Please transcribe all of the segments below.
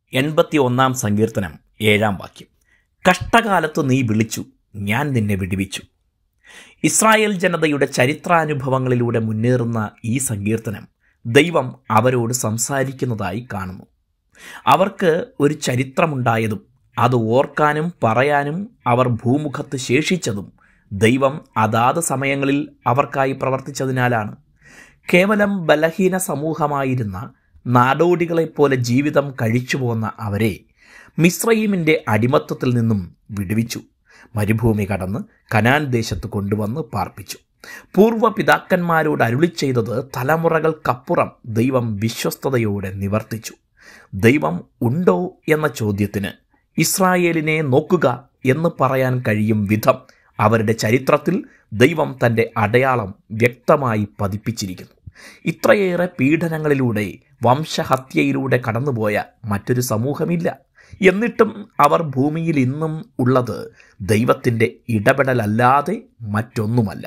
എൺപത്തി ഒന്നാം സങ്കീർത്തനം ഏഴാം വാക്യം കഷ്ടകാലത്ത് നീ വിളിച്ചു ഞാൻ നിന്നെ വിടുവിച്ചു ഇസ്രായേൽ ജനതയുടെ ചരിത്രാനുഭവങ്ങളിലൂടെ മുന്നേറുന്ന ഈ സങ്കീർത്തനം ദൈവം അവരോട് സംസാരിക്കുന്നതായി കാണുന്നു അവർക്ക് ഒരു ചരിത്രമുണ്ടായതും അത് ഓർക്കാനും പറയാനും അവർ ഭൂമുഖത്ത് ശേഷിച്ചതും ദൈവം അതാത് സമയങ്ങളിൽ അവർക്കായി പ്രവർത്തിച്ചതിനാലാണ് കേവലം ബലഹീന സമൂഹമായിരുന്ന നാടോടികളെപ്പോലെ ജീവിതം കഴിച്ചു പോന്ന അവരെ മിശ്രയീമിൻ്റെ അടിമത്തത്തിൽ നിന്നും വിടുവിച്ചു മരുഭൂമി കടന്ന് കനാൻ ദേശത്ത് കൊണ്ടുവന്ന് പാർപ്പിച്ചു പൂർവ്വ പിതാക്കന്മാരോട് അരുളി ചെയ്തത് തലമുറകൾക്കപ്പുറം ദൈവം വിശ്വസ്തയോടെ നിവർത്തിച്ചു ദൈവം ഉണ്ടോ എന്ന ചോദ്യത്തിന് ഇസ്രായേലിനെ നോക്കുക എന്ന് പറയാൻ കഴിയും വിധം അവരുടെ ചരിത്രത്തിൽ ദൈവം തൻ്റെ അടയാളം വ്യക്തമായി പതിപ്പിച്ചിരിക്കുന്നു ഇത്രയേറെ പീഡനങ്ങളിലൂടെ വംശഹത്യയിലൂടെ കടന്നുപോയ മറ്റൊരു സമൂഹമില്ല എന്നിട്ടും അവർ ഭൂമിയിൽ ഇന്നും ഉള്ളത് ദൈവത്തിൻ്റെ ഇടപെടലല്ലാതെ മറ്റൊന്നുമല്ല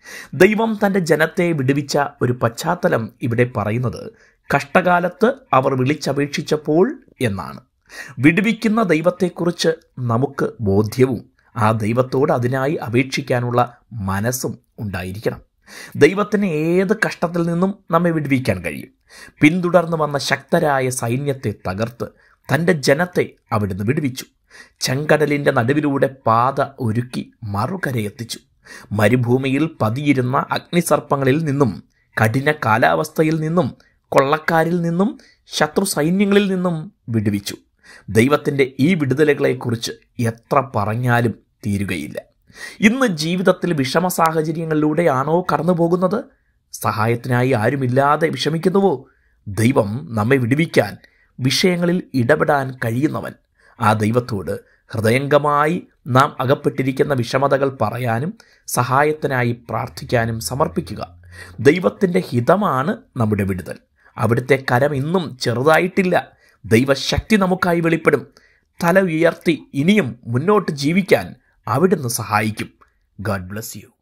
ദൈവം തൻ്റെ ജനത്തെ വിടുവിച്ച ഒരു പശ്ചാത്തലം ഇവിടെ പറയുന്നത് കഷ്ടകാലത്ത് അവർ വിളിച്ചപേക്ഷിച്ചപ്പോൾ എന്നാണ് വിടുവിക്കുന്ന ദൈവത്തെക്കുറിച്ച് നമുക്ക് ബോധ്യവും ആ ദൈവത്തോട് അതിനായി അപേക്ഷിക്കാനുള്ള മനസ്സും ഉണ്ടായിരിക്കണം ദൈവത്തിന് ഏത് കഷ്ടത്തിൽ നിന്നും നമ്മെ വിടുവിക്കാൻ കഴിയും പിന്തുടർന്ന് വന്ന ശക്തരായ സൈന്യത്തെ തകർത്ത് തൻ്റെ ജനത്തെ അവിടുന്ന് വിടുവിച്ചു ചെങ്കടലിൻ്റെ നടുവിലൂടെ പാത ഒരുക്കി മറുകരയെത്തിച്ചു മരുഭൂമിയിൽ പതിയിരുന്ന അഗ്നിസർപ്പങ്ങളിൽ നിന്നും കഠിന കാലാവസ്ഥയിൽ നിന്നും കൊള്ളക്കാരിൽ നിന്നും ശത്രു സൈന്യങ്ങളിൽ നിന്നും വിടുവിച്ചു ദൈവത്തിൻ്റെ ഈ വിടുതലുകളെക്കുറിച്ച് എത്ര പറഞ്ഞാലും തീരുകയില്ല ഇന്ന് ജീവിതത്തിൽ വിഷമ സാഹചര്യങ്ങളിലൂടെയാണോ കടന്നു പോകുന്നത് സഹായത്തിനായി ആരുമില്ലാതെ വിഷമിക്കുന്നുവോ ദൈവം നമ്മെ വിടുവിക്കാൻ വിഷയങ്ങളിൽ ഇടപെടാൻ കഴിയുന്നവൻ ആ ദൈവത്തോട് ഹൃദയംഗമായി നാം അകപ്പെട്ടിരിക്കുന്ന വിഷമതകൾ പറയാനും സഹായത്തിനായി പ്രാർത്ഥിക്കാനും സമർപ്പിക്കുക ദൈവത്തിൻ്റെ ഹിതമാണ് നമ്മുടെ വിടുതൽ അവിടുത്തെ കരം ഇന്നും ചെറുതായിട്ടില്ല ദൈവശക്തി നമുക്കായി വെളിപ്പെടും തല ഉയർത്തി ഇനിയും മുന്നോട്ട് ജീവിക്കാൻ അവിടുന്ന് സഹായിക്കും ഗാഡ് ബ്ലസ് യു